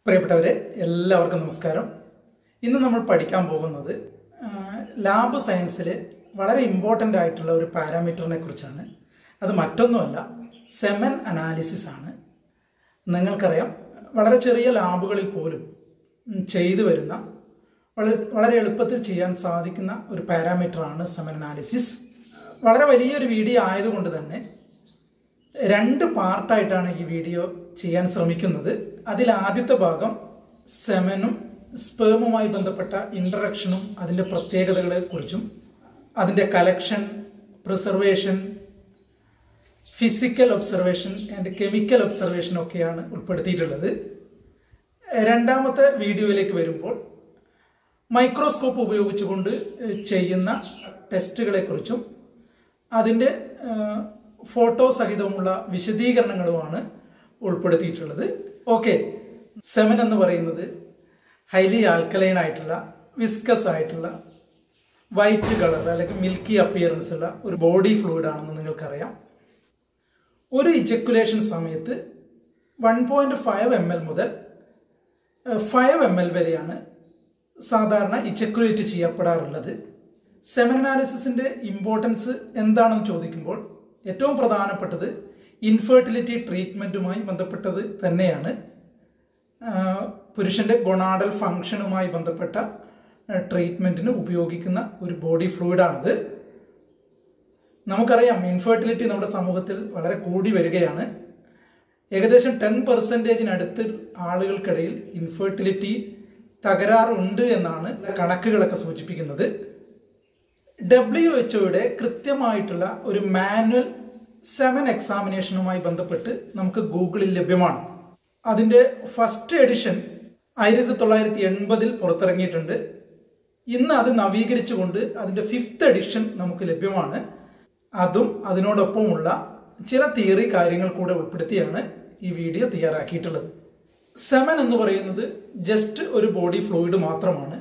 പ്രിയപ്പെട്ടവരെ എല്ലാവർക്കും നമസ്കാരം ഇന്ന് നമ്മൾ പഠിക്കാൻ പോകുന്നത് ആ, ലാബ് സയൻസിൽ വളരെ ഇമ്പോർട്ടൻ്റ് ആയിട്ടുള്ള ഒരു പാരാമീറ്ററിനെ കുറിച്ചാണ് അത് മറ്റൊന്നുമല്ല സെമൻ അനാലിസിസ് ആണ് നിങ്ങൾക്കറിയാം വളരെ ചെറിയ ലാബുകളിൽ പോലും ഉം, ചെയ്തു വരുന്ന വളരെ വളരെ എളുപ്പത്തിൽ ചെയ്യാൻ സാധിക്കുന്ന ഒരു പാരാമീറ്ററാണ് സെമൻ അനാലിസിസ് വളരെ വലിയൊരു വീഡിയോ ആയതുകൊണ്ട് തന്നെ രണ്ട് പാർട്ടായിട്ടാണ് ഈ വീഡിയോ ചെയ്യാൻ ശ്രമിക്കുന്നത് അതിൽ ആദ്യത്തെ ഭാഗം സെമനും സ്പേമുമായി ബന്ധപ്പെട്ട ഇൻട്രഡക്ഷനും അതിൻ്റെ പ്രത്യേകതകളെ കുറിച്ചും അതിൻ്റെ collection preservation physical observation and chemical observation ഒക്കെയാണ് ഉൾപ്പെടുത്തിയിട്ടുള്ളത് രണ്ടാമത്തെ വീഡിയോയിലേക്ക് വരുമ്പോൾ മൈക്രോസ്കോപ്പ് ഉപയോഗിച്ചുകൊണ്ട് ഏഹ്, ചെയ്യുന്ന ടെസ്റ്റുകളെക്കുറിച്ചും അതിൻ്റെ ഏഹ്, ഫോട്ടോ സഹിതമുള്ള വിശദീകരണങ്ങളുമാണ് ഉൾപ്പെടുത്തിയിട്ടുള്ളത് ഓക്കെ സെമൻ എന്ന് പറയുന്നത് ഹൈലി ആൽക്കലൈൻ ആയിട്ടുള്ള വിസ്കസ് ആയിട്ടുള്ള വൈറ്റ് കളർ അല്ലെങ്കിൽ മിൽക്കി അപ്പിയറൻസ് ഉള്ള ഒരു ബോഡി ഫ്ലൂയിഡ് ആണെന്ന് നിങ്ങൾക്കറിയാം ഒരു ഇജക്കുലേഷൻ സമയത്ത് one point five M L മുതൽ ഫൈവ് എം എൽ വരെയാണ് സാധാരണ ഇജക്കുലേറ്റ് ചെയ്യപ്പെടാറുള്ളത് സെമൻ അനാലിസിസിൻ്റെ ഇമ്പോർട്ടൻസ് എന്താണെന്ന് ചോദിക്കുമ്പോൾ ഏറ്റവും പ്രധാനപ്പെട്ടത് ഇൻഫെർട്ടിലിറ്റി ട്രീറ്റ്മെൻറ്റുമായി ബന്ധപ്പെട്ടത് തന്നെയാണ് ആഹ് പുരുഷൻ്റെ ഗൊണാഡൽ ഫങ്ഷനുമായി ബന്ധപ്പെട്ട ട്രീറ്റ്മെൻറ്റിന് ഉപയോഗിക്കുന്ന ഒരു ബോഡി ഫ്ലൂയിഡാണിത് നമുക്കറിയാം ഇൻഫെർട്ടിലിറ്റി നമ്മുടെ സമൂഹത്തിൽ വളരെ കൂടി വരികയാണ് ഏകദേശം ടെൻ പെർസെൻറ്റേജിനടുത്ത് ആളുകൾക്കിടയിൽ ഇൻഫെർട്ടിലിറ്റി തകരാറുണ്ട് എന്നാണ് കണക്കുകളൊക്കെ സൂചിപ്പിക്കുന്നത് ഡബ്ല്യു എച്ച്ഒയുടെ കൃത്യമായിട്ടുള്ള ഒരു മാനുവൽ സെവൻ എക്സാമിനേഷനുമായി ബന്ധപ്പെട്ട് നമുക്ക് ഗൂഗിളിൽ ലഭ്യമാണ് അതിൻ്റെ ഫസ്റ്റ് എഡിഷൻ ആയിരത്തി തൊള്ളായിരത്തി എൺപതിൽ പുറത്തിറങ്ങിയിട്ടുണ്ട് ഇന്ന് അത് നവീകരിച്ചുകൊണ്ട് അതിൻ്റെ ഫിഫ്ത്ത് എഡിഷൻ നമുക്ക് ലഭ്യമാണ് അതും അതിനോടൊപ്പമുള്ള ചില തിയറി കാര്യങ്ങൾ കൂടെ ഉൾപ്പെടുത്തിയാണ് ഈ വീഡിയോ തയ്യാറാക്കിയിട്ടുള്ളത് സെമൻ എന്ന് പറയുന്നത് ജസ്റ്റ് ഒരു ബോഡി ഫ്ലൂയിഡ് മാത്രമാണ്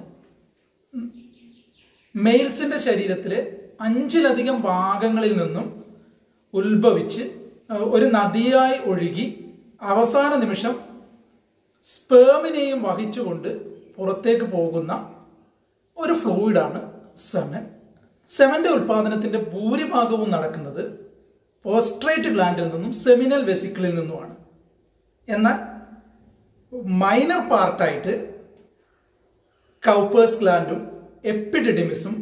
മെയിൽസിന്റെ ശരീരത്തിലെ അഞ്ചിലധികം ഭാഗങ്ങളിൽ നിന്നും ഉത്ഭവിച്ച് അഹ് ഒരു നദിയായി ഒഴുകി അവസാന നിമിഷം സ്പേമിനെയും വഹിച്ചുകൊണ്ട് പുറത്തേക്ക് പോകുന്ന ഒരു ഫ്ലൂയിഡാണ് സെമൻ സെമന്റെ ഉൽപാദനത്തിന്റെ ഭൂരിഭാഗവും നടക്കുന്നത് പോസ്ട്രേറ്റ് ഗ്ലാൻഡിൽ നിന്നും സെമിനൽ വെസിക്കിളിൽ നിന്നുമാണ് എന്നാൽ മൈനർ പാർട്ടായിട്ട് കൗപ്പേഴ്സ് ഗ്ലാൻഡും എപ്പിഡിഡിമിസും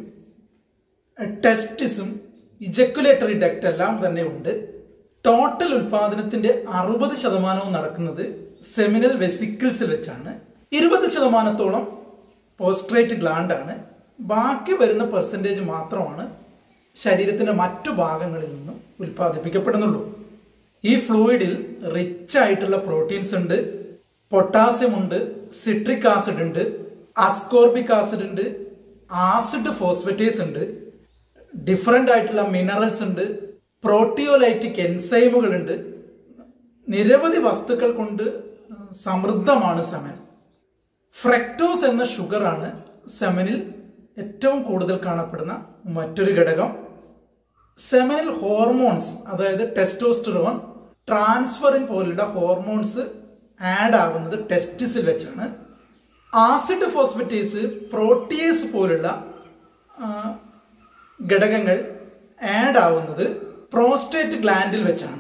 ടെസ്റ്റിസും ഇജക്കുലേറ്ററി ഡക്റ്റ് എല്ലാം തന്നെ ഉണ്ട് ടോട്ടൽ ഉൽപാദനത്തിന്റെ അറുപത് ശതമാനവും നടക്കുന്നത് സെമിനൽ വെസിക്കിൾസിൽ വെച്ചാണ് ഇരുപത് ശതമാനത്തോളം പോസ്ട്രേറ്റ് ഗ്ലാൻഡാണ് ബാക്കി വരുന്ന പെർസെൻറ്റേജ് മാത്രമാണ് ശരീരത്തിന്റെ മറ്റു ഭാഗങ്ങളിൽ നിന്നും ഉൽപ്പാദിപ്പിക്കപ്പെടുന്നുള്ളൂ ഈ ഫ്ലൂയിഡിൽ റിച്ച് ആയിട്ടുള്ള പ്രോട്ടീൻസ് ഉണ്ട് പൊട്ടാസ്യം ഉണ്ട് സിട്രിക് ആസിഡ് ഉണ്ട് അസ്കോർബിക് ആസിഡ് ഉണ്ട് ആസിഡ് ഫോസ്ഫറ്റേസ് ഉണ്ട് ഡിഫറെൻ്റ് ആയിട്ടുള്ള മിനറൽസ് ഉണ്ട് പ്രോട്ടിയോലൈറ്റിക് എൻസൈമുകൾ ഉണ്ട് നിരവധി വസ്തുക്കൾ കൊണ്ട് സമൃദ്ധമാണ് സെമൻ ഫ്രക്ടോസ് എന്ന ഷുഗറാണ് സെമനിൽ ഏറ്റവും കൂടുതൽ കാണപ്പെടുന്ന മറ്റൊരു ഘടകം സെമനിൽ ഹോർമോൺസ് അതായത് ടെസ്റ്റോസ്റ്ററോൺ ട്രാൻസ്ഫറിൻ പോലുള്ള ഹോർമോൺസ് ആഡ് ആവുന്നത് ടെസ്റ്റിസിൽ വെച്ചാണ് ആസിഡ് ഫോസ്ഫറ്റേസ് പ്രോട്ടിയേസ് പോലുള്ള ആ, ഘടകങ്ങൾ ആഡ് ആവുന്നത് പ്രോസ്റ്റേറ്റ് ഗ്ലാൻഡിൽ വെച്ചാണ്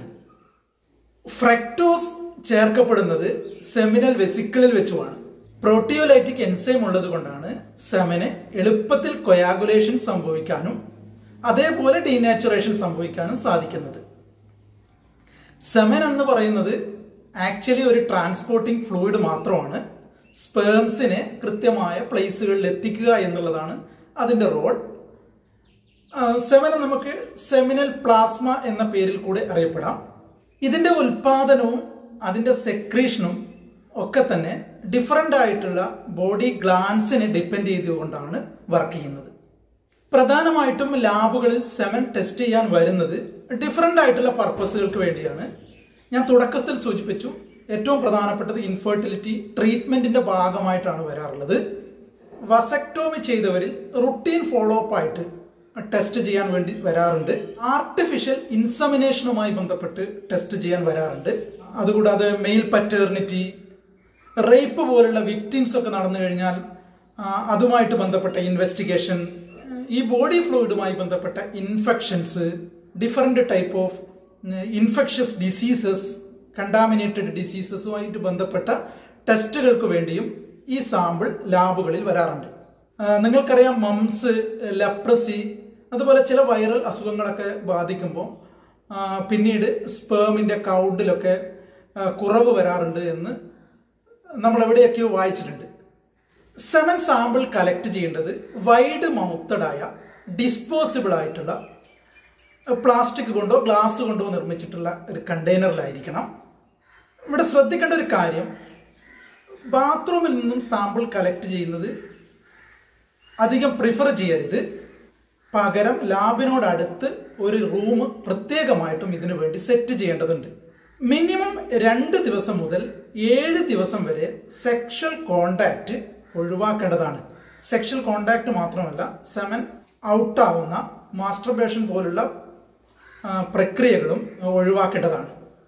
ഫ്രക്ടോസ് ചേർക്കപ്പെടുന്നത് സെമിനൽ വെസിക്കിളിൽ വെച്ചുമാണ് പ്രോട്ടിയോലൈറ്റിക് എൻസൈം ഉള്ളത് കൊണ്ടാണ് സെമന് എളുപ്പത്തിൽ കൊയാഗുലേഷൻ സംഭവിക്കാനും അതേപോലെ ഡീനാച്ചുറേഷൻ സംഭവിക്കാനും സാധിക്കുന്നത് സെമൻ എന്ന് പറയുന്നത് ആക്ച്വലി ഒരു ട്രാൻസ്പോർട്ടിംഗ് ഫ്ലൂയിഡ് മാത്രമാണ് സ്പേംസിനെ കൃത്യമായ പ്ലേസുകളിൽ എത്തിക്കുക എന്നുള്ളതാണ് അതിൻ്റെ റോൾ സെവനെ നമുക്ക് സെമിനൽ പ്ലാസ്മ എന്ന പേരിൽ കൂടെ അറിയപ്പെടാം ഇതിൻ്റെ ഉൽപാദനവും അതിൻ്റെ സെക്രീഷനും ഒക്കെ തന്നെ ഡിഫറൻ്റ് ആയിട്ടുള്ള ബോഡി ഗ്ലാൻസിനെ ഡിപ്പെൻഡ് ചെയ്തുകൊണ്ടാണ് വർക്ക് ചെയ്യുന്നത് പ്രധാനമായിട്ടും ലാബുകളിൽ സെമൻ ടെസ്റ്റ് ചെയ്യാൻ വരുന്നത് ഡിഫറൻ്റ് ആയിട്ടുള്ള പർപ്പസുകൾക്ക് വേണ്ടിയാണ് ഞാൻ തുടക്കത്തിൽ സൂചിപ്പിച്ചു ഏറ്റവും പ്രധാനപ്പെട്ടത് ഇൻഫെർട്ടിലിറ്റി ട്രീറ്റ്മെന്റിന്റെ ഭാഗമായിട്ടാണ് വരാറുള്ളത് വസക്ടോമി ചെയ്തവരിൽ റുട്ടീൻ ഫോളോ അപ്പ് ആയിട്ട് ടെസ്റ്റ് ചെയ്യാൻ വേണ്ടി വരാറുണ്ട് ആർട്ടിഫിഷ്യൽ ഇൻസമിനേഷനുമായി ബന്ധപ്പെട്ട് ടെസ്റ്റ് ചെയ്യാൻ വരാറുണ്ട് അതുകൂടാതെ മെയിൽ പറ്റേർണിറ്റി റേപ്പ് പോലുള്ള വിക്ടിംസ് ഒക്കെ നടന്നു കഴിഞ്ഞാൽ ആ, അതുമായിട്ട് ബന്ധപ്പെട്ട ഇൻവെസ്റ്റിഗേഷൻ ഈ ബോഡി ഫ്ലൂയിഡുമായി ബന്ധപ്പെട്ട infections different type of infectious diseases contaminated ഡിസീസസുമായിട്ട് ബന്ധപ്പെട്ട ടെസ്റ്റുകൾക്ക് വേണ്ടിയും ഈ സാമ്പിൾ ലാബുകളിൽ വരാറുണ്ട് ആ, നിങ്ങൾക്കറിയാം മംസ് ലെപ്രസി അതുപോലെ ചില വൈറൽ അസുഖങ്ങളൊക്കെ ബാധിക്കുമ്പോൾ ആ, പിന്നീട് സ്പേമിൻ്റെ കൗണ്ടിലൊക്കെ ആ, കുറവ് വരാറുണ്ട് എന്ന് നമ്മൾ എവിടെയൊക്കെയോ വായിച്ചിട്ടുണ്ട് സെവൻ സാമ്പിൾ കളക്ട് ചെയ്യേണ്ടത് വൈഡ് മൗത്തഡായ ഡിസ്പോസിബിൾ ആയിട്ടുള്ള പ്ലാസ്റ്റിക് കൊണ്ടോ ഗ്ലാസ് കൊണ്ടോ നിർമ്മിച്ചിട്ടുള്ള ഒരു കണ്ടെയ്നറിലായിരിക്കണം ഇവിടെ ശ്രദ്ധിക്കേണ്ട ഒരു കാര്യം ബാത്റൂമിൽ നിന്നും സാമ്പിൾ കളക്ട് ചെയ്യുന്നത് അധികം പ്രിഫർ ചെയ്യരുത് പകരം ലാബിനോടടുത്ത് ഒരു റൂം പ്രത്യേകമായിട്ടും ഇതിനു വേണ്ടി സെറ്റ് ചെയ്യേണ്ടതുണ്ട് മിനിമം രണ്ട് ദിവസം മുതൽ ഏഴ് ദിവസം വരെ സെക്ഷൽ കോണ്ടാക്റ്റ് ഒഴിവാക്കേണ്ടതാണ് സെക്ഷൽ കോണ്ടാക്റ്റ് മാത്രമല്ല സെമൻ ഔട്ടാവുന്ന മാസ്റ്റർബേഷൻ പോലുള്ള ആ, പ്രക്രിയകളും ഒഴിവാക്കേണ്ടതാണ്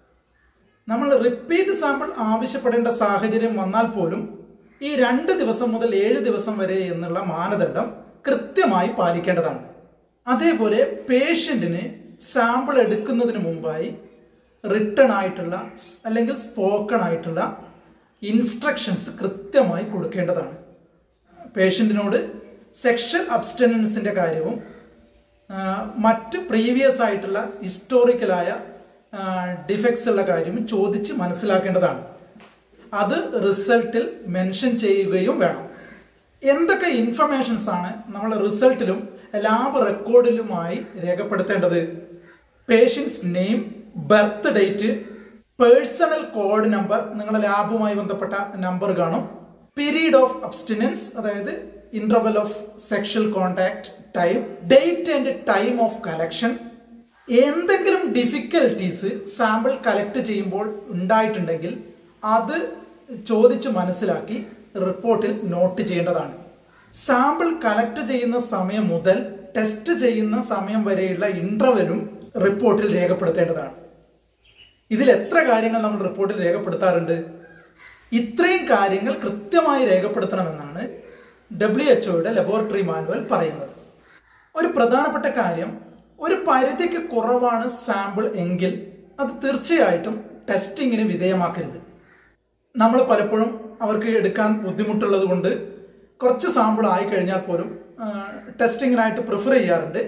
നമ്മൾ റിപ്പീറ്റ് സാമ്പിൾ ആവശ്യപ്പെടേണ്ട സാഹചര്യം വന്നാൽ പോലും ഈ രണ്ട് ദിവസം മുതൽ ഏഴ് ദിവസം വരെ എന്നുള്ള മാനദണ്ഡം കൃത്യമായി പാലിക്കേണ്ടതാണ് അതേപോലെ പേഷ്യൻറ്റിന് സാമ്പിൾ എടുക്കുന്നതിന് മുമ്പായി റിട്ടേൺ ആയിട്ടുള്ള സ് അല്ലെങ്കിൽ സ്പോക്കൺ ആയിട്ടുള്ള ഇൻസ്ട്രക്ഷൻസ് കൃത്യമായി കൊടുക്കേണ്ടതാണ് പേഷ്യൻറ്റിനോട് സെക്ഷൽ അബ്സ്റ്റനൻസിൻ്റെ കാര്യവും ആ, മറ്റ് പ്രീവിയസ് ആയിട്ടുള്ള ഹിസ്റ്റോറിക്കലായ ഡിഫക്ട്സ് ഉള്ള കാര്യവും ചോദിച്ച് മനസ്സിലാക്കേണ്ടതാണ് അത് റിസൾട്ടിൽ മെൻഷൻ ചെയ്യുകയും വേണം എന്തൊക്കെ ഇൻഫർമേഷൻസ് ആണ് നമ്മൾ റിസൾട്ടിലും ലാബ് റെക്കോർഡിലുമായി രേഖപ്പെടുത്തേണ്ടത് patients name birth date personal code number നിങ്ങളുടെ ലാബുമായി ബന്ധപ്പെട്ട നമ്പർ കാണും പീരീഡ് ഓഫ് അബ്സ്റ്റിനൻസ് അതായത് interval of sexual contact time date and time of collection എന്തെങ്കിലും ഡിഫിക്കൽട്ടീസ് സാമ്പിൾ കളക്ട് ചെയ്യുമ്പോൾ ഉണ്ടായിട്ടുണ്ടെങ്കിൽ അത് ചോദിച്ച് മനസ്സിലാക്കി റിപ്പോർട്ടിൽ നോട്ട് ചെയ്യേണ്ടതാണ് സാമ്പിൾ കളക്ട് ചെയ്യുന്ന സമയം മുതൽ ടെസ്റ്റ് ചെയ്യുന്ന സമയം വരെയുള്ള ഇന്റർവെലും റിപ്പോർട്ടിൽ രേഖപ്പെടുത്തേണ്ടതാണ് ഇതിൽ എത്ര കാര്യങ്ങൾ നമ്മൾ റിപ്പോർട്ടിൽ രേഖപ്പെടുത്താറുണ്ട് ഇത്രയും കാര്യങ്ങൾ കൃത്യമായി രേഖപ്പെടുത്തണമെന്നാണ് ഡബ്ല്യു എച്ച്ഒയുടെ ലബോറട്ടറി മാനുവൽ പറയുന്നത് ഒരു പ്രധാനപ്പെട്ട കാര്യം ഒരു പരിധിക്ക് കുറവാണ് സാമ്പിൾ എങ്കിൽ അത് തീർച്ചയായിട്ടും ടെസ്റ്റിങ്ങിന് വിധേയമാക്കരുത് നമ്മൾ പലപ്പോഴും അവർക്ക് എടുക്കാൻ ബുദ്ധിമുട്ടുള്ളത് കൊണ്ട് കുറച്ച് സാമ്പിൾ ആയി കഴിഞ്ഞാൽ പോലും ടെസ്റ്റിങ്ങിനായിട്ട് പ്രിഫർ ചെയ്യാറുണ്ട്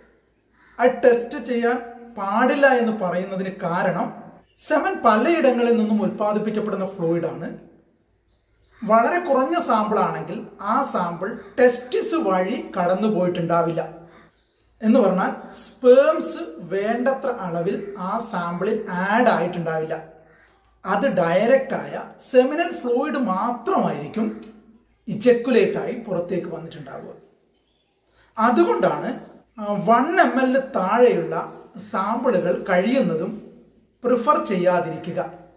ആ ടെസ്റ്റ് ചെയ്യാൻ പാടില്ല എന്ന് പറയുന്നതിന് കാരണം സെമൻ പലയിടങ്ങളിൽ നിന്നും ഉൽപ്പാദിപ്പിക്കപ്പെടുന്ന ഫ്ലൂയിഡാണ് വളരെ കുറഞ്ഞ സാമ്പിൾ ആണെങ്കിൽ ആ സാമ്പിൾ ടെസ്റ്റിസ് വഴി കടന്നു പോയിട്ടുണ്ടാവില്ല എന്ന് പറഞ്ഞാൽ സ്പേംസ് വേണ്ടത്ര അളവിൽ ആ സാമ്പിളിൽ ആഡ് ആയിട്ടുണ്ടാവില്ല അത് ഡയറക്റ്റ് ആയ സെമിനൽ ഫ്ലൂയിഡ് മാത്രമായിരിക്കും ഇജക്കുലേറ്റ് ആയി പുറത്തേക്ക് വന്നിട്ടുണ്ടാവുക അതുകൊണ്ടാണ് വൺ എം എല്ലിന് താഴെയുള്ള സാമ്പിളുകൾ കഴിയുന്നതും പ്രിഫർ ചെയ്യാതിരിക്കുക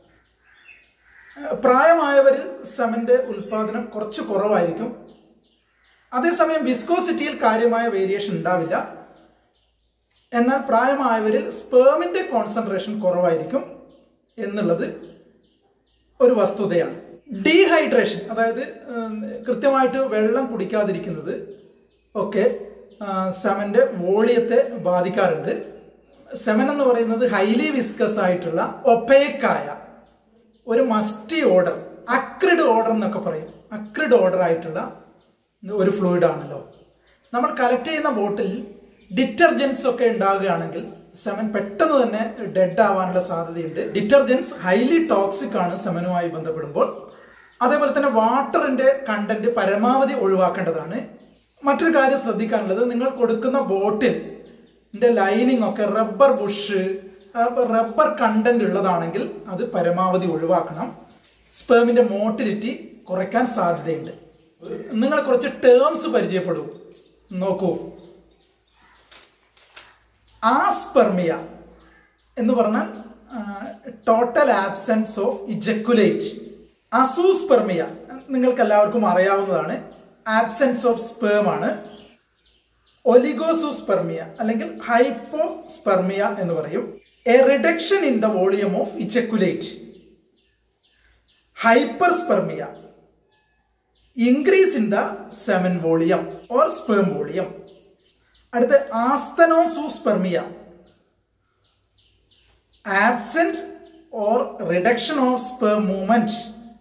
പ്രായമായവരിൽ സെമന്റെ ഉൽപാദനം കുറച്ച് കുറവായിരിക്കും അതേസമയം വിസ്കോസിറ്റിയിൽ കാര്യമായ വേരിയേഷൻ ഉണ്ടാവില്ല എന്നാൽ പ്രായമായവരിൽ സ്പേമിന്റെ കോൺസെൻട്രേഷൻ കുറവായിരിക്കും എന്നുള്ളത് ഒരു വസ്തുതയാണ് ഡീഹൈഡ്രേഷൻ അതായത് ഉം, കൃത്യമായിട്ട് വെള്ളം കുടിക്കാതിരിക്കുന്നത് ഒക്കെ സെമന്റെ വോളിയത്തെ ബാധിക്കാറുണ്ട് സെമൻ എന്ന് പറയുന്നത് ഹൈലി വിസ്കസ് ആയിട്ടുള്ള ഒപ്പേക്കായ ഒരു മസ്റ്റി ഓർഡർ അക്രിഡ് ഓർഡർ എന്നൊക്കെ പറയും അക്രിഡ് ഓർഡർ ആയിട്ടുള്ള ഒരു ഫ്ലൂയിഡ് ആണല്ലോ നമ്മൾ കളക്ട് ചെയ്യുന്ന ബോട്ടിൽ ഡിറ്റർജൻസ് ഒക്കെ ഉണ്ടാകുകയാണെങ്കിൽ സെമൻ പെട്ടെന്ന് തന്നെ ഡെഡ് ആവാനുള്ള സാധ്യതയുണ്ട് ഡിറ്റർജൻസ് ഹൈലി ടോക്സിക് ആണ് സെമനുമായി ബന്ധപ്പെടുമ്പോൾ അതേപോലെ തന്നെ വാട്ടറിന്റെ കണ്ടന്റ് പരമാവധി ഒഴിവാക്കേണ്ടതാണ് മറ്റൊരു കാര്യം ശ്രദ്ധിക്കാനുള്ളത് നിങ്ങൾ കൊടുക്കുന്ന ബോട്ടിൽ ലൈനിങ് ഒക്കെ റബ്ബർ ബുഷ് റബ്ബർ കണ്ടന്റ് ഉള്ളതാണെങ്കിൽ അത് പരമാവധി ഒഴിവാക്കണം സ്പേമിന്റെ മോട്ടിലിറ്റി കുറയ്ക്കാൻ സാധ്യതയുണ്ട് നിങ്ങൾ കുറച്ച് ടേംസ് പരിചയപ്പെടൂ നോക്കൂ ആസ്പെർമിയ എന്ന് പറഞ്ഞാൽ total absence of ejaculate azoospermia നിങ്ങൾക്ക് എല്ലാവർക്കും അറിയാവുന്നതാണ് ആബ്സെൻസ് ഓഫ് സ്പേം ആണ് ഒലിഗോസൂസ്പെർമിയ അല്ലെങ്കിൽ ഹൈപ്പോസ്പെർമിയ എന്ന് പറയും a reduction in the volume of ejaculate hyperspermia increase in the semen volume or sperm volume അടുത്ത് asthenozoospermia absent or reduction of sperm movement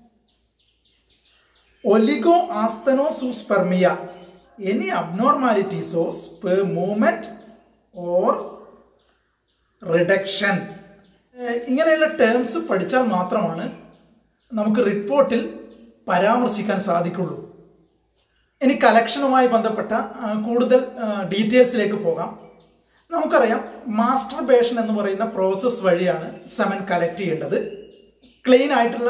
oligo asthenozoospermia any abnormalities of sperm movement or reduction ഇങ്ങനെയുള്ള terms പഠിച്ചാൽ മാത്രമാണ് നമുക്ക് റിപ്പോർട്ടിൽ പരാമർശിക്കാൻ സാധിക്കുള്ളൂ ഇനി കലക്ഷനുമായി ബന്ധപ്പെട്ട ആ, കൂടുതൽ ഡീറ്റെയിൽസിലേക്ക് പോകാം നമുക്കറിയാം മാസ്റ്റർബേഷൻ എന്ന് പറയുന്ന പ്രോസസ്സ് വഴിയാണ് സെമൻ കലക്ട് ചെയ്യേണ്ടത് ക്ലീൻ ആയിട്ടുള്ള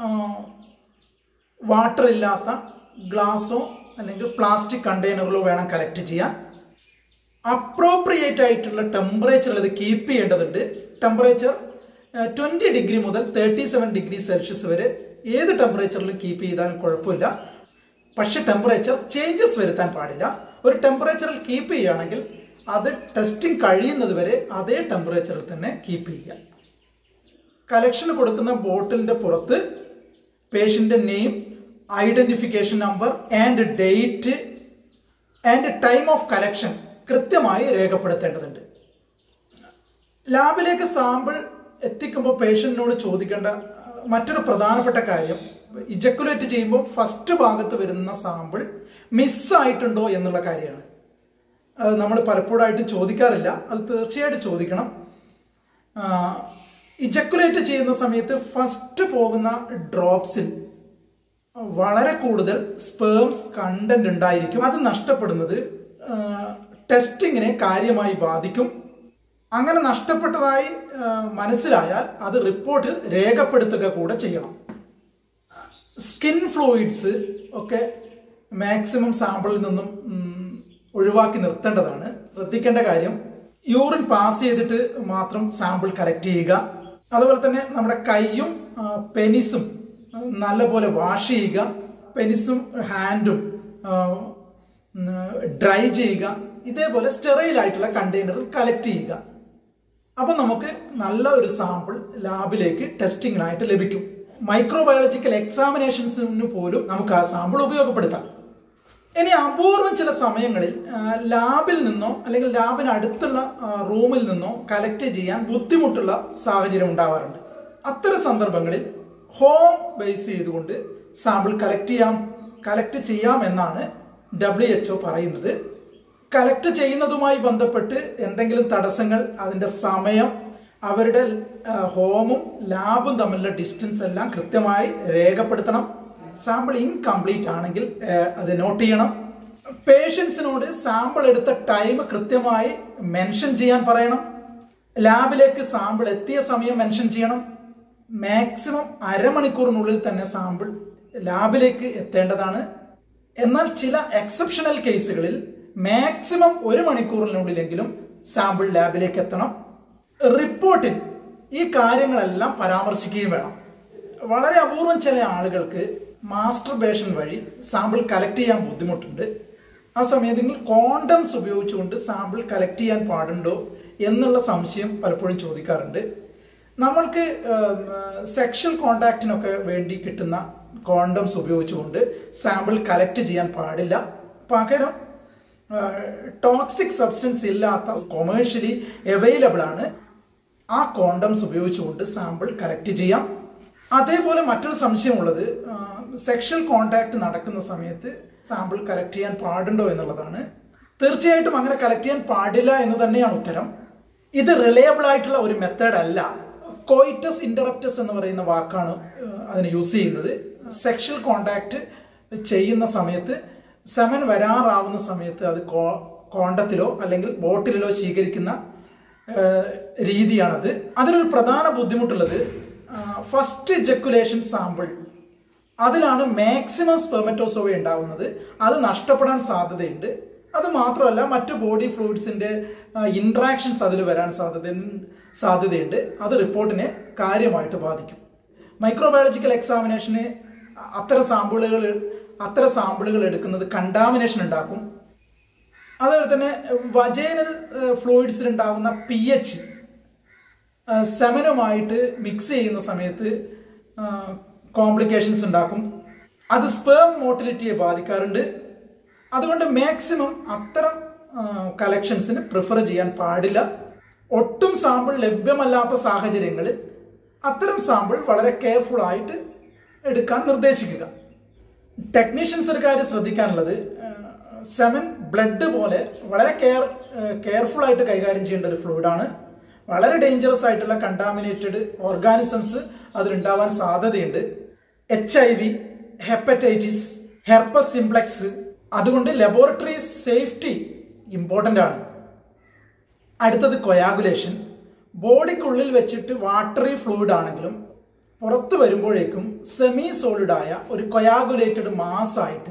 വാട്ടർ ഇല്ലാത്ത ഗ്ലാസോ അല്ലെങ്കിൽ പ്ലാസ്റ്റിക് കണ്ടെയ്നറിലോ വേണം കലക്ട് ചെയ്യാൻ അപ്രോപ്രിയേറ്റ് ആയിട്ടുള്ള ടെമ്പറേച്ചറിൽ ഇത് കീപ്പ് ചെയ്യേണ്ടതുണ്ട് ടെമ്പറേച്ചർ ട്വൻറ്റി ഡിഗ്രി മുതൽ തേർട്ടി സെവൻ ഡിഗ്രി സെൽഷ്യസ് വരെ ഏത് ടെമ്പറേച്ചറിലും കീപ്പ് ചെയ്താലും കുഴപ്പമില്ല പക്ഷെ ടെമ്പറേച്ചർ ചേഞ്ചസ് വരുത്താൻ പാടില്ല ഒരു ടെമ്പറേച്ചറിൽ കീപ്പ് ചെയ്യുകയാണെങ്കിൽ അത് ടെസ്റ്റിംഗ് കഴിയുന്നത് വരെ അതേ ടെമ്പറേച്ചറിൽ തന്നെ കീപ്പ് ചെയ്യുക കലക്ഷന് കൊടുക്കുന്ന ബോട്ടിലിന്റെ പുറത്ത് പേഷ്യന്റെ name identification number and date and time of collection കൃത്യമായി രേഖപ്പെടുത്തേണ്ടതുണ്ട് ലാബിലേക്ക് സാമ്പിൾ എത്തിക്കുമ്പോൾ പേഷ്യന്റിനോട് ചോദിക്കേണ്ട ആ, മറ്റൊരു പ്രധാനപ്പെട്ട കാര്യം ഇജക്കുലേറ്റ് ചെയ്യുമ്പോൾ ഫസ്റ്റ് ഭാഗത്ത് വരുന്ന സാമ്പിൾ മിസ്സായിട്ടുണ്ടോ എന്നുള്ള കാര്യമാണ് അത് നമ്മൾ പലപ്പോഴായിട്ട് ചോദിക്കാറില്ല അത് തീർച്ചയായിട്ടും ചോദിക്കണം ഇജക്കുലേറ്റ് ചെയ്യുന്ന സമയത്ത് ഫസ്റ്റ് പോകുന്ന ഡ്രോപ്സിൽ വളരെ കൂടുതൽ സ്പേംസ് കണ്ടന്റ് ഉണ്ടായിരിക്കും അത് നഷ്ടപ്പെടുന്നത് ടെസ്റ്റിങ്ങിനെ കാര്യമായി ബാധിക്കും അങ്ങനെ നഷ്ടപ്പെട്ടതായി ആ, മനസ്സിലായാൽ അത് റിപ്പോർട്ടിൽ രേഖപ്പെടുത്തുക കൂടെ ചെയ്യണം സ്കിൻ ഫ്ലൂയിഡ്സ് ഒക്കെ മാക്സിമം സാമ്പിളിൽ നിന്നും ഉം, ഒഴിവാക്കി നിർത്തേണ്ടതാണ് ശ്രദ്ധിക്കേണ്ട കാര്യം യൂറിൻ പാസ് ചെയ്തിട്ട് മാത്രം സാമ്പിൾ കലക്ട് ചെയ്യുക അതുപോലെ തന്നെ നമ്മുടെ കൈയും ആ, പെനിസും ആ, നല്ലപോലെ വാഷ് ചെയ്യുക പെനിസും ഹാൻഡും ഡ്രൈ ചെയ്യുക ഇതേപോലെ സ്റ്റെറൈൽ ആയിട്ടുള്ള കണ്ടെയ്നറിൽ കലക്ട് ചെയ്യുക അപ്പോൾ നമുക്ക് നല്ല ഒരു സാമ്പിൾ ലാബിലേക്ക് ടെസ്റ്റിങ്ങിനായിട്ട് ലഭിക്കും മൈക്രോബയോളജിക്കൽ എക്സാമിനേഷൻസിന് പോലും നമുക്ക് ആ സാമ്പിൾ ഉപയോഗപ്പെടുത്താം ഇനി അപൂർവം ചില സമയങ്ങളിൽ ആ, ലാബിൽ നിന്നോ അല്ലെങ്കിൽ ലാബിന് അടുത്തുള്ള ആ, റൂമിൽ നിന്നോ കലക്ട് ചെയ്യാൻ ബുദ്ധിമുട്ടുള്ള സാഹചര്യം ഉണ്ടാവാറുണ്ട് അത്തരം സന്ദർഭങ്ങളിൽ ഹോം ബേസ് ചെയ്തുകൊണ്ട് സാമ്പിൾ കലക്ട് ചെയ്യാം കലക്ട് ചെയ്യാമെന്നാണ് ഡബ്ല്യു എച്ച് പറയുന്നത് കലക്ട് ചെയ്യുന്നതുമായി ബന്ധപ്പെട്ട് എന്തെങ്കിലും തടസ്സങ്ങൾ അതിൻ്റെ സമയം അവരുടെ ആ, ഹോമും ലാബും തമ്മിലുള്ള ഡിസ്റ്റൻസ് എല്ലാം കൃത്യമായി രേഖപ്പെടുത്തണം സാമ്പിൾ ഇൻകംപ്ലീറ്റ് ആണെങ്കിൽ ആ, അത് നോട്ട് ചെയ്യണം പേഷ്യൻസിനോട് സാമ്പിൾ എടുത്ത ടൈം കൃത്യമായി മെൻഷൻ ചെയ്യാൻ പറയണം ലാബിലേക്ക് സാമ്പിൾ എത്തിയ സമയം മെൻഷൻ ചെയ്യണം മാക്സിമം അരമണിക്കൂറിനുള്ളിൽ തന്നെ സാമ്പിൾ ലാബിലേക്ക് എത്തേണ്ടതാണ് എന്നാൽ ചില എക്സെപ്ഷണൽ കേസുകളിൽ മാക്സിമം ഒരു മണിക്കൂറിനുള്ളിലെങ്കിലും സാമ്പിൾ ലാബിലേക്ക് എത്തണം റിപ്പോർട്ടിൽ ഈ കാര്യങ്ങളെല്ലാം പരാമർശിക്കുകയും വേണം വളരെ അപൂർവം ചില ആളുകൾക്ക് മാസ്റ്റർബേഷൻ വഴി സാമ്പിൾ കലക്ട് ചെയ്യാൻ ബുദ്ധിമുട്ടുണ്ട് ആ സമയത്ത് നിങ്ങൾ കോണ്ടംസ് ഉപയോഗിച്ചുകൊണ്ട് സാമ്പിൾ കലക്ട് ചെയ്യാൻ പാടുണ്ടോ എന്നുള്ള സംശയം പലപ്പോഴും ചോദിക്കാറുണ്ട് നമ്മൾക്ക് സെക്ഷൽ കോണ്ടാക്റ്റിനൊക്കെ വേണ്ടി കിട്ടുന്ന കോണ്ടംസ് ഉപയോഗിച്ചുകൊണ്ട് സാമ്പിൾ കലക്ട് ചെയ്യാൻ പാടില്ല പകരം ടോക്സിക് സബ്സ്റ്റൻസ് ഇല്ലാത്ത കൊമേഴ്ഷ്യലി അവൈലബിൾ ആണ് ആ കോണ്ടംസ് ഉപയോഗിച്ചുകൊണ്ട് സാമ്പിൾ കലക്ട് ചെയ്യാം അതേപോലെ മറ്റൊരു സംശയമുള്ളത് സെക്ഷൽ കോണ്ടാക്ട് നടക്കുന്ന സമയത്ത് സാമ്പിൾ കലക്ട് ചെയ്യാൻ പാടുണ്ടോ എന്നുള്ളതാണ് തീർച്ചയായിട്ടും അങ്ങനെ കലക്ട് ചെയ്യാൻ പാടില്ല എന്ന് തന്നെയാണ് ഉത്തരം ഇത് റിലയബിൾ ആയിട്ടുള്ള ഒരു മെത്തേഡ് അല്ല കോയിറ്റസ് ഇന്ററപ്റ്റസ് എന്ന് പറയുന്ന വാക്കാണ് ഏഹ്, അതിന് യൂസ് ചെയ്യുന്നത് സെക്ഷൽ കോണ്ടാക്ട് ചെയ്യുന്ന സമയത്ത് സെമൻ വരാറാവുന്ന സമയത്ത് അത് കോ കോണ്ടത്തിലോ അല്ലെങ്കിൽ ബോട്ടിലിലോ സ്വീകരിക്കുന്ന ഏഹ്, രീതിയാണത് അതിലൊരു പ്രധാന ബുദ്ധിമുട്ടുള്ളത് ഫസ്റ്റ് ജക്കുലേഷൻ സാമ്പിൾ അതിലാണ് മാക്സിമം സ്പെർമറ്റോസോവ ഉണ്ടാവുന്നത് അത് നഷ്ടപ്പെടാൻ സാധ്യതയുണ്ട് അത് മാത്രമല്ല മറ്റു ബോഡി ഫ്ലൂയിഡ്സിന്റെ ഇൻട്രാക്ഷൻസ് അതിൽ വരാൻ സാധ്യത സാധ്യതയുണ്ട് അത് റിപ്പോർട്ടിനെ കാര്യമായിട്ട് ബാധിക്കും മൈക്രോബയോളജിക്കൽ എക്സാമിനേഷന് അത്തരം സാമ്പിളുകൾ അത്തരം സാമ്പിളുകൾ എടുക്കുന്നത് കണ്ടാമിനേഷൻ ഉണ്ടാക്കും അതുപോലെ തന്നെ വജൈനൽ ഫ്ലൂയിഡ്സിൽ ഉണ്ടാകുന്ന പി എച്ച് സെമനുമായിട്ട് മിക്സ് ചെയ്യുന്ന സമയത്ത് കോംപ്ലിക്കേഷൻസ് ഉണ്ടാക്കും അത് സ്പേം മോട്ടിലിറ്റിയെ ബാധിക്കാറുണ്ട് അതുകൊണ്ട് മാക്സിമം അത്തരം കളക്ഷൻസിന് പ്രിഫർ ചെയ്യാൻ പാടില്ല ഒട്ടും സാമ്പിൾ ലഭ്യമല്ലാത്ത സാഹചര്യങ്ങളിൽ അത്തരം സാമ്പിൾ വളരെ കെയർഫുൾ ആയിട്ട് എടുക്കാൻ നിർദ്ദേശിക്കുക ടെക്നീഷ്യൻസ് ഒരു കാര്യം ശ്രദ്ധിക്കാനുള്ളത് സെമൻ ബ്ലഡ് പോലെ വളരെ കെയർ കെയർഫുൾ ആയിട്ട് കൈകാര്യം ചെയ്യേണ്ട ഒരു ഫ്ലൂയിഡാണ് വളരെ ഡേഞ്ചറസ് ആയിട്ടുള്ള കണ്ടാമിനേറ്റഡ് ഓർഗാനിസംസ് അതിലുണ്ടാവാൻ സാധ്യതയുണ്ട് H I V hepatitis herpes simplex അതുകൊണ്ട് ലബോറട്ടറി സേഫ്റ്റി ഇമ്പോർട്ടൻ്റ് ആണ് അടുത്തത് കൊയാഗുലേഷൻ ബോഡിക്കുള്ളിൽ വെച്ചിട്ട് വാട്ടറി ഫ്ലൂയിഡ് ആണെങ്കിലും പുറത്ത് വരുമ്പോഴേക്കും സെമി സോളിഡായ ഒരു കൊയാഗുലേറ്റഡ് മാസായിട്ട്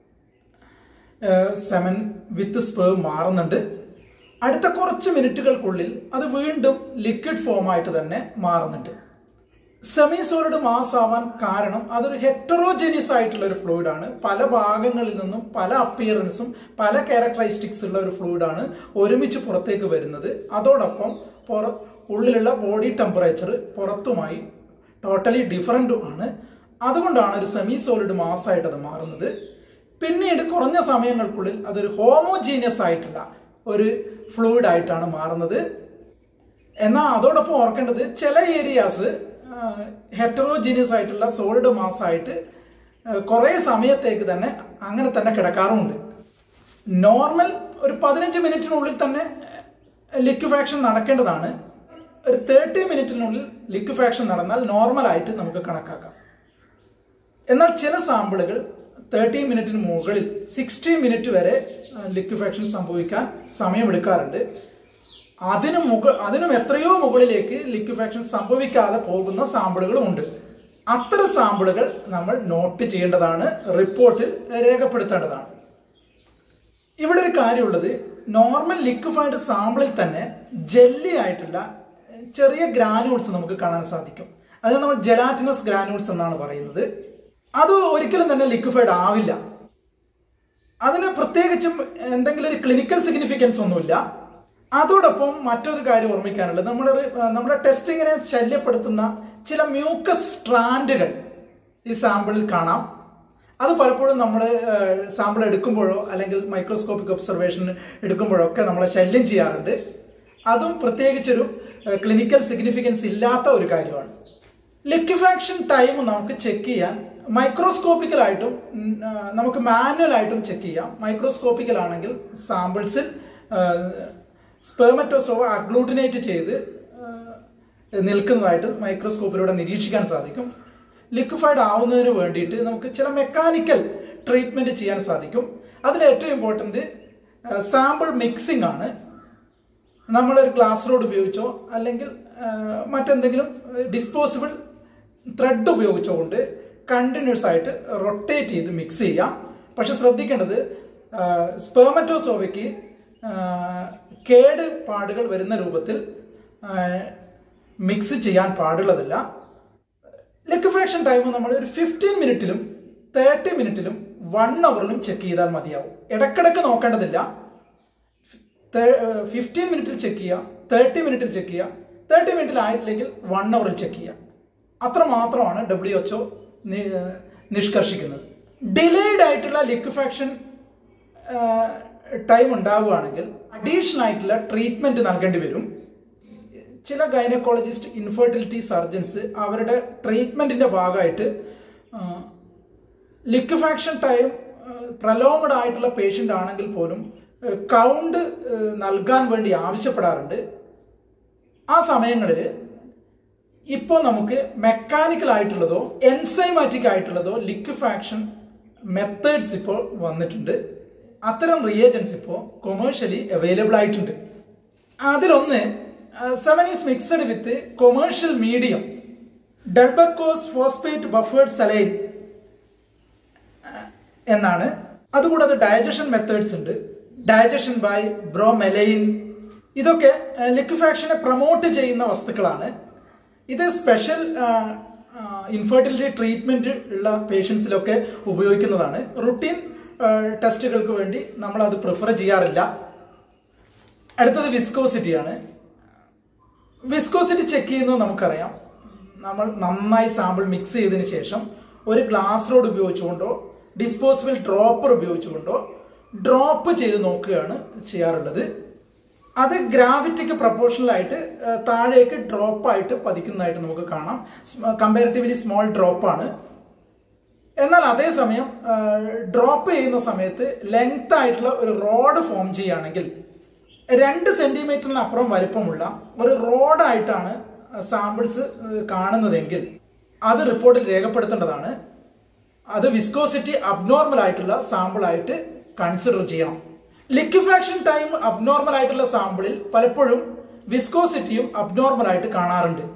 സെമൻ വിത്ത് സ്പേം മാറുന്നുണ്ട് അടുത്ത കുറച്ച് മിനിറ്റുകൾക്കുള്ളിൽ അത് വീണ്ടും ലിക്വിഡ് ഫോമായിട്ട് തന്നെ മാറുന്നുണ്ട് സെമി സോളിഡ് മാസ് ആവാൻ കാരണം അതൊരു ഹെറ്ററോജനിയസ് ആയിട്ടുള്ള ഒരു ഫ്ലൂയിഡ് ആണ് പല ഭാഗങ്ങളിൽ നിന്നും പല അപ്പിയറൻസും പല ക്യാരക്ടറിസ്റ്റിക്സ് ഉള്ള ഒരു ഫ്ലൂയിഡ് ആണ് ഒരുമിച്ച് പുറത്തേക്ക് വരുന്നത് അതോടൊപ്പം പുറ ഉള്ളിലുള്ള ബോഡി ടെമ്പറേച്ചർ പുറത്തുമായി ടോട്ടലി ഡിഫറൻറ്റും ആണ് അതുകൊണ്ടാണ് ഒരു സെമി സോളിഡ് മാസ് ആയിട്ട് അത് മാറുന്നത് പിന്നീട് കുറഞ്ഞ സമയങ്ങൾക്കുള്ളിൽ അതൊരു ഹോമോജീനിയസ് ആയിട്ടുള്ള ഒരു ഫ്ലൂയിഡ് ആയിട്ടാണ് മാറുന്നത് എന്നാൽ അതോടൊപ്പം ഓർക്കേണ്ടത് ചില ഏരിയാസ് ഹെറ്ററോജീനിയസ് ആയിട്ടുള്ള സോളിഡ് മാസ് ആയിട്ട് കുറേ സമയത്തേക്ക് തന്നെ അങ്ങനെ തന്നെ കിടക്കാറുമുണ്ട് നോർമൽ ഒരു പതിനഞ്ച് മിനിറ്റിനുള്ളിൽ തന്നെ ലിക്വിഫാക്ഷൻ നടക്കേണ്ടതാണ് ഒരു തേർട്ടി മിനിറ്റിനുള്ളിൽ ലിക്വിഫാക്ഷൻ നടന്നാൽ നോർമലായിട്ട് നമുക്ക് കണക്കാക്കാം എന്നാൽ ചില സാമ്പിളുകൾ തേർട്ടി മിനിറ്റിന് മുകളിൽ സിക്സ്റ്റി മിനിറ്റ് വരെ ലിക്വിഫാക്ഷൻ സംഭവിക്കാൻ സമയമെടുക്കാറുണ്ട് അതിനു മുക അതിനും എത്രയോ മുകളിലേക്ക് ലിക്വിഫാക്ഷൻ സംഭവിക്കാതെ പോകുന്ന സാമ്പിളുകളും ഉണ്ട് അത്തരം സാമ്പിളുകൾ നമ്മൾ നോട്ട് ചെയ്യേണ്ടതാണ് റിപ്പോർട്ടിൽ രേഖപ്പെടുത്തേണ്ടതാണ് ഇവിടെ ഒരു കാര്യമുള്ളത് നോർമൽ ലിക്വിഫൈഡ് സാമ്പിളിൽ തന്നെ ജെല്ലി ആയിട്ടുള്ള ചെറിയ ഗ്രാനുൾസ് നമുക്ക് കാണാൻ സാധിക്കും അതിന് നമ്മൾ ജെലാറ്റിനസ് ഗ്രാനുൾസ് എന്നാണ് പറയുന്നത് അത് ഒരിക്കലും തന്നെ ലിക്വിഫൈഡ് ആവില്ല അതിന് പ്രത്യേകിച്ചും എന്തെങ്കിലും ഒരു ക്ലിനിക്കൽ സിഗ്നിഫിക്കൻസ് ഒന്നുമില്ല അതോടൊപ്പം മറ്റൊരു കാര്യം ഓർമ്മിക്കാനുള്ളത് നമ്മുടെ നമ്മുടെ ടെസ്റ്റിങ്ങിനെ ശല്യപ്പെടുത്തുന്ന ചില മ്യൂക്കസ് സ്ട്രാൻഡുകൾ ഈ സാമ്പിളിൽ കാണാം അത് പലപ്പോഴും നമ്മൾ സാമ്പിൾ എടുക്കുമ്പോഴോ അല്ലെങ്കിൽ മൈക്രോസ്കോപ്പിക് ഒബ്സർവേഷൻ എടുക്കുമ്പോഴോ ഒക്കെ നമ്മളെ ശല്യം ചെയ്യാറുണ്ട് അതും പ്രത്യേകിച്ചൊരു ക്ലിനിക്കൽ സിഗ്നിഫിക്കൻസ് ഇല്ലാത്ത ഒരു കാര്യമാണ് ലിക്വിഫാക്ഷൻ ടൈം നമുക്ക് ചെക്ക് ചെയ്യാൻ മൈക്രോസ്കോപ്പിക്കലായിട്ടും നമുക്ക് മാനുവലായിട്ടും ചെക്ക് ചെയ്യാം മൈക്രോസ്കോപ്പിക്കൽ ആണെങ്കിൽ സാമ്പിൾസിൽ സ്പെർമറ്റോസോവ അഗ്ലൂട്ടിനേറ്റ് ചെയ്ത് നിൽക്കുന്നതായിട്ട് മൈക്രോസ്കോപ്പിലൂടെ നിരീക്ഷിക്കാൻ സാധിക്കും ലിക്വിഫൈഡ് ആവുന്നതിന് വേണ്ടിയിട്ട് നമുക്ക് ചില മെക്കാനിക്കൽ ട്രീറ്റ്മെൻറ്റ് ചെയ്യാൻ സാധിക്കും അതിൽ ഏറ്റവും ഇമ്പോർട്ടൻറ്റ് സാമ്പിൾ മിക്സിംഗ് ആണ് നമ്മളൊരു ഗ്ലാസ് റോഡ് ഉപയോഗിച്ചോ അല്ലെങ്കിൽ മറ്റെന്തെങ്കിലും ഡിസ്പോസിബിൾ ത്രെഡ് ഉപയോഗിച്ചോ കൊണ്ട് കണ്ടിന്യൂസ് ആയിട്ട് റൊട്ടേറ്റ് ചെയ്ത് മിക്സ് ചെയ്യാം പക്ഷെ ശ്രദ്ധിക്കേണ്ടത് സ്പെർമറ്റോസോവയ്ക്ക് കേട് പാടുകൾ വരുന്ന രൂപത്തിൽ മിക്സ് ചെയ്യാൻ പാടുള്ളതല്ല ലിക്വിഫാക്ഷൻ ടൈം നമ്മൾ ഒരു ഫിഫ്റ്റീൻ മിനിറ്റിലും തേർട്ടി മിനിറ്റിലും വൺ അവറിലും ചെക്ക് ചെയ്താൽ മതിയാവും ഇടക്കിടക്ക് നോക്കേണ്ടതില്ല ഫിഫ്റ്റീൻ മിനിറ്റിൽ ചെക്ക് ചെയ്യുക തേർട്ടി മിനിറ്റിൽ ചെക്ക് ചെയ്യുക തേർട്ടി മിനിറ്റിൽ ആയിട്ടില്ലെങ്കിൽ വൺ അവറിൽ ചെക്ക് ചെയ്യുക അത്ര മാത്രമാണ് ഡബ്ല്യു എച്ച് ഒ നിഷ്കർഷിക്കുന്നത് ഡിലേഡ് ആയിട്ടുള്ള ലിക്വിഫാക്ഷൻ ടൈം ഉണ്ടാവുകയാണെങ്കിൽ അഡീഷണൽ ആയിട്ടുള്ള ട്രീറ്റ്മെൻറ്റ് നൽകേണ്ടി വരും ചില ഗൈനക്കോളജിസ്റ്റ് ഇൻഫെർട്ടിലിറ്റി സർജൻസ് അവരുടെ ട്രീറ്റ്മെൻറ്റിൻ്റെ ഭാഗമായിട്ട് ലിക്വിഫാക്ഷൻ ടൈം പ്രലോങ്ഡ് ആയിട്ടുള്ള പേഷ്യൻ്റ് ആണെങ്കിൽ പോലും കൗണ്ട് നൽകാൻ വേണ്ടി ആവശ്യപ്പെടാറുണ്ട് ആ സമയങ്ങളിൽ ഇപ്പോൾ നമുക്ക് മെക്കാനിക്കൽ ആയിട്ടുള്ളതോ എൻസൈമാറ്റിക് ആയിട്ടുള്ളതോ ലിക്വിഫാക്ഷൻ മെത്തേഡ്സ് ഇപ്പോൾ വന്നിട്ടുണ്ട് അത്തരം റിയേജൻസ് ഇപ്പോൾ കൊമേഴ്ഷ്യലി അവൈലബിൾ ആയിട്ടുണ്ട് അതിലൊന്ന് semen is mixed with commercial medium Dulbecco's phosphate buffered saline എന്നാണ് അതുകൂടാതെ ഡയജഷൻ മെത്തേഡ്സ് ഉണ്ട് ഡയജഷൻ ബൈ ബ്രോമെലൈൻ ഇതൊക്കെ ലിക്വിഫാക്ഷനെ പ്രൊമോട്ട് ചെയ്യുന്ന വസ്തുക്കളാണ് ഇത് സ്പെഷ്യൽ ഇൻഫെർട്ടിലിറ്റി ട്രീറ്റ്മെൻറ്റ് ഉള്ള പേഷ്യൻസിലൊക്കെ ഉപയോഗിക്കുന്നതാണ് റുട്ടീൻ ടെസ്റ്റുകൾക്ക് വേണ്ടി നമ്മൾ അത് പ്രിഫർ ചെയ്യാറില്ല അടുത്തത് വിസ്കോസിറ്റിയാണ് വിസ്കോസിറ്റി ചെക്ക് ചെയ്യുന്നത് നമുക്കറിയാം നമ്മൾ നന്നായി സാമ്പിൾ മിക്സ് ചെയ്തതിന് ശേഷം ഒരു ഗ്ലാസ് റോഡ് ഉപയോഗിച്ചുകൊണ്ടോ ഡിസ്പോസിബിൾ ഡ്രോപ്പർ ഉപയോഗിച്ചുകൊണ്ടോ ഡ്രോപ്പ് ചെയ്ത് നോക്കുകയാണ് ചെയ്യാറുള്ളത് അത് ഗ്രാവിറ്റിക്ക് പ്രപ്പോർഷണൽ ആയിട്ട് ആ, താഴേക്ക് ഡ്രോപ്പായിട്ട് പതിക്കുന്നതായിട്ട് നമുക്ക് കാണാം കമ്പാരിറ്റീവ്ലി സ്മോൾ ഡ്രോപ്പാണ് എന്നാൽ അതേസമയം ഡ്രോപ്പ് ചെയ്യുന്ന സമയത്ത് ലെങ്ത് ആയിട്ടുള്ള ഒരു റോഡ് ഫോം ചെയ്യുകയാണെങ്കിൽ രണ്ട് സെന്റിമീറ്ററിന് അപ്പുറം വലിപ്പമുള്ള ഒരു റോഡായിട്ടാണ് സാമ്പിൾസ് കാണുന്നതെങ്കിൽ അത് റിപ്പോർട്ടിൽ രേഖപ്പെടുത്തേണ്ടതാണ് അത് വിസ്കോസിറ്റി അബ്നോർമൽ ആയിട്ടുള്ള സാമ്പിൾ ആയിട്ട് കൺസിഡർ ചെയ്യണം ലിക്വിഫാക്ഷൻ ടൈം അബ്നോർമൽ ആയിട്ടുള്ള സാമ്പിളിൽ പലപ്പോഴും വിസ്കോസിറ്റിയും അബ്നോർമൽ ആയിട്ട് കാണാറുണ്ട്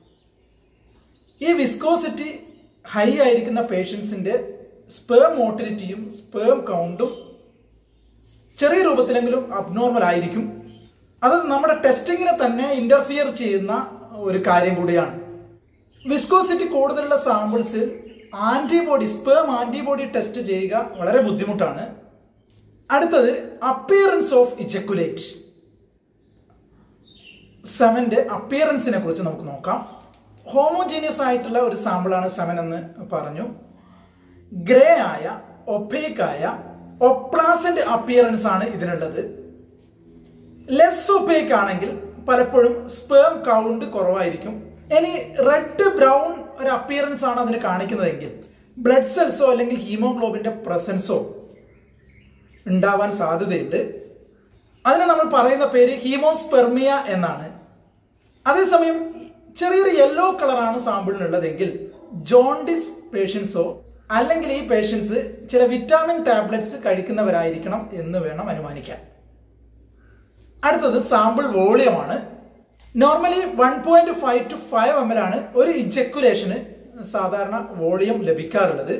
ഈ വിസ്കോസിറ്റി ഹൈ ആയിരിക്കുന്ന പേഷ്യൻസിന്റെ സ്പേം മോട്ടിലിറ്റിയും സ്പേം കൗണ്ടും ചെറിയ രൂപത്തിലെങ്കിലും അബ്നോർമൽ ആയിരിക്കും അത് നമ്മുടെ ടെസ്റ്റിങ്ങിനെ തന്നെ ഇന്റർഫിയർ ചെയ്യുന്ന ഒരു കാര്യം കൂടിയാണ് വിസ്കോസിറ്റി കൂടുതലുള്ള സാമ്പിൾസിൽ ആന്റിബോഡി സ്പേം ആന്റിബോഡി ടെസ്റ്റ് ചെയ്യുക വളരെ ബുദ്ധിമുട്ടാണ് അടുത്തത് അപ്പിയറൻസ് ഓഫ് ഇജക്കുലേറ്റ് സെമന്റെ അപ്പിയറൻസിനെ കുറിച്ച് നമുക്ക് നോക്കാം ഹോമോജീനിയസ് ആയിട്ടുള്ള ഒരു സാമ്പിളാണ് സെമൻ എന്ന് പറഞ്ഞു ഗ്രേ ആയ ഒപ്പേക്ക് ആയ ഒപ്ലാസന്റ് അപ്പിയറൻസ് ആണ് ഇതിനുള്ളത് ലെസ് ഒപ്പേക്ക് ആണെങ്കിൽ പലപ്പോഴും സ്പേം കൗണ്ട് കുറവായിരിക്കും ഇനി റെഡ് ബ്രൗൺ ഒരു അപ്പിയറൻസ് ആണ് അതിന് കാണിക്കുന്നതെങ്കിൽ ബ്ലഡ് സെൽസോ അല്ലെങ്കിൽ ഹീമോഗ്ലോബിന്റെ പ്രസൻസോ ഉണ്ടാവാൻ സാധ്യതയുണ്ട് അതിന് നമ്മൾ പറയുന്ന പേര് ഹീമോസ്പെർമിയ എന്നാണ് അതേസമയം ചെറിയൊരു യെല്ലോ കളറാണ് സാമ്പിളിനുള്ളതെങ്കിൽ ജോണ്ടിസ് പേഷ്യൻസോ അല്ലെങ്കിൽ ഈ പേഷ്യൻസ് ചില വിറ്റാമിൻ ടാബ്ലറ്റ്സ് കഴിക്കുന്നവരായിരിക്കണം എന്ന് വേണം അനുമാനിക്കാൻ അടുത്തത് സാമ്പിൾ വോളിയമാണ് normally one point five to five M L ആണ് ഒരു ഇജക്കുലേഷന് സാധാരണ വോളിയം ലഭിക്കാറുള്ളത്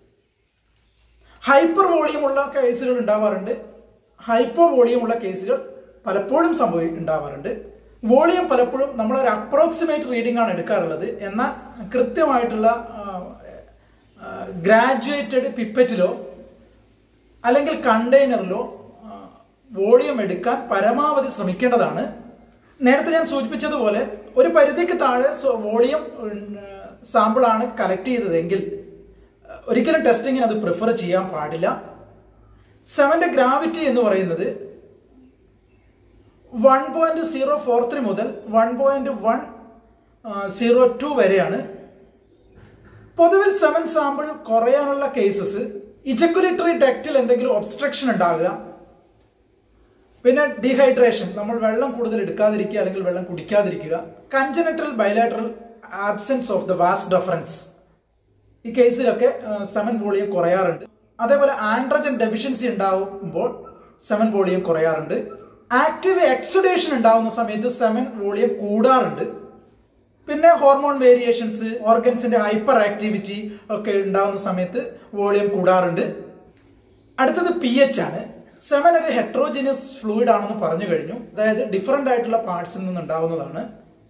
ഹൈപ്പർ വോളിയം ഉള്ള കേസുകൾ ഉണ്ടാവാറുണ്ട് ഹൈപ്പോ വോളിയം ഉള്ള കേസുകൾ പലപ്പോഴും സംഭവി ഉണ്ടാവാറുണ്ട് വോളിയം പലപ്പോഴും നമ്മൾ ഒരു അപ്രോക്സിമേറ്റ് റീഡിംഗ് ആണ് എടുക്കാറുള്ളത് എന്നാൽ കൃത്യമായിട്ടുള്ള ഗ്രാജുവേറ്റഡ് പിപ്പറ്റിലോ അല്ലെങ്കിൽ കണ്ടെയ്നറിലോ വോളിയം എടുക്കാൻ പരമാവധി ശ്രമിക്കേണ്ടതാണ് നേരത്തെ ഞാൻ സൂചിപ്പിച്ചതുപോലെ ഒരു പരിധിക്ക് താഴെ വോളിയം സാമ്പിളാണ് കളക്ട് ചെയ്തതെങ്കിൽ ഒരിക്കലും ടെസ്റ്റിങ്ങിന് അത് പ്രിഫർ ചെയ്യാൻ പാടില്ല സെവന്റെ ഗ്രാവിറ്റി എന്ന് പറയുന്നത് one point zero four three മുതൽ one point one zero two വരെയാണ് പൊതുവിൽ സെവൻ സാമ്പിൾ കുറയാനുള്ള കേസസ് ഇജക്കുലേറ്ററി ഡക്റ്റിൽ എന്തെങ്കിലും ഒബ്സ്ട്രക്ഷൻ ഉണ്ടാകുക പിന്നെ ഡീഹൈഡ്രേഷൻ നമ്മൾ വെള്ളം കൂടുതൽ എടുക്കാതിരിക്കുക അല്ലെങ്കിൽ വെള്ളം കുടിക്കാതിരിക്കുക congenital bilateral absence of the vas deferens ഈ കേസിലൊക്കെ സെമൻ വോളിയം കുറയാറുണ്ട് അതേപോലെ ആൻഡ്രജൻ ഡെഫിഷ്യൻസി ഉണ്ടാകുമ്പോൾ സെമൻ വോളിയം കുറയാറുണ്ട് ആക്റ്റീവ് എക്സുഡേഷൻ ഉണ്ടാകുന്ന സമയത്ത് സെമൻ വോളിയം കൂടാറുണ്ട് പിന്നെ ഹോർമോൺ വേരിയേഷൻസ് ഓർഗൻസിന്റെ ഹൈപ്പർ ആക്ടിവിറ്റി ഒക്കെ ഉണ്ടാകുന്ന സമയത്ത് വോളിയം കൂടാറുണ്ട് അടുത്തത് പി എച്ച് ആണ് സെമൻ ഒരു ഹെട്രോജിനിയസ് ഫ്ലൂയിഡ് ആണെന്ന് പറഞ്ഞു കഴിഞ്ഞു അതായത് ഡിഫറെന്റ് ആയിട്ടുള്ള പാർട്സിൽ നിന്ന് ഉണ്ടാവുന്നതാണ്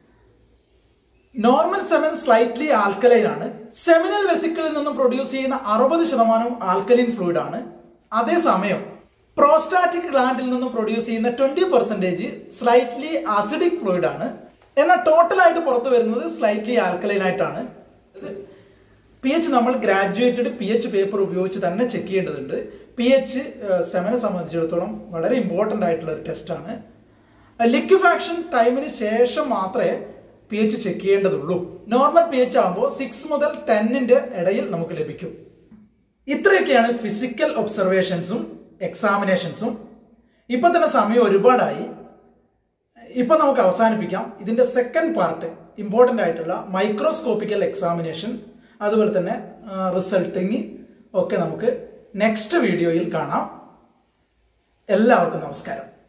നോർമൽ സെമൻ സ്ലൈറ്റ്ലി ആൽക്കലൈൻ ആണ് സെമിനൽ വെസിക്കിളിൽ നിന്നും പ്രൊഡ്യൂസ് ചെയ്യുന്ന അറുപത് ശതമാനവും ആൽക്കലിൻ ഫ്ലൂയിഡ് ആണ് അതേസമയം പ്രോസ്റ്റാറ്റിക് ഗ്ലാൻഡിൽ നിന്നും പ്രൊഡ്യൂസ് ചെയ്യുന്ന twenty percentage slightly acidic fluid ആണ് എന്നാൽ ടോട്ടലായിട്ട് പുറത്തു വരുന്നത് സ്ലൈറ്റ്ലി ആൽക്കലൈൻ ആയിട്ടാണ് പി എച്ച് നമ്മൾ ഗ്രാജുവേറ്റഡ് പി എച്ച് പേപ്പർ ഉപയോഗിച്ച് തന്നെ ചെക്ക് ചെയ്യേണ്ടതുണ്ട് പി എച്ച് സെവനെ സംബന്ധിച്ചിടത്തോളം വളരെ ഇമ്പോർട്ടൻ്റ് ആയിട്ടുള്ള ഒരു ടെസ്റ്റാണ് ലിക്വിഫാക്ഷൻ ടൈമിന് ശേഷം മാത്രമേ പി എച്ച് ചെക്ക് ചെയ്യേണ്ടതുള്ളൂ നോർമൽ പി എച്ച് ആകുമ്പോൾ സിക്സ് മുതൽ ടെന്നിന്റെ ഇടയിൽ നമുക്ക് ലഭിക്കും ഇത്രയൊക്കെയാണ് ഫിസിക്കൽ ഒബ്സർവേഷൻസും എക്സാമിനേഷൻസും ഇപ്പൊ തന്നെ സമയം ഒരുപാടായി ഇപ്പൊ നമുക്ക് അവസാനിപ്പിക്കാം ഇതിന്റെ സെക്കൻഡ് പാർട്ട് ഇമ്പോർട്ടൻ്റ് ആയിട്ടുള്ള മൈക്രോസ്കോപ്പിക്കൽ എക്സാമിനേഷൻ അതുപോലെ തന്നെ റിസൾട്ടിങ് ഒക്കെ നമുക്ക് നെക്സ്റ്റ് വീഡിയോയിൽ കാണാം എല്ലാവർക്കും നമസ്കാരം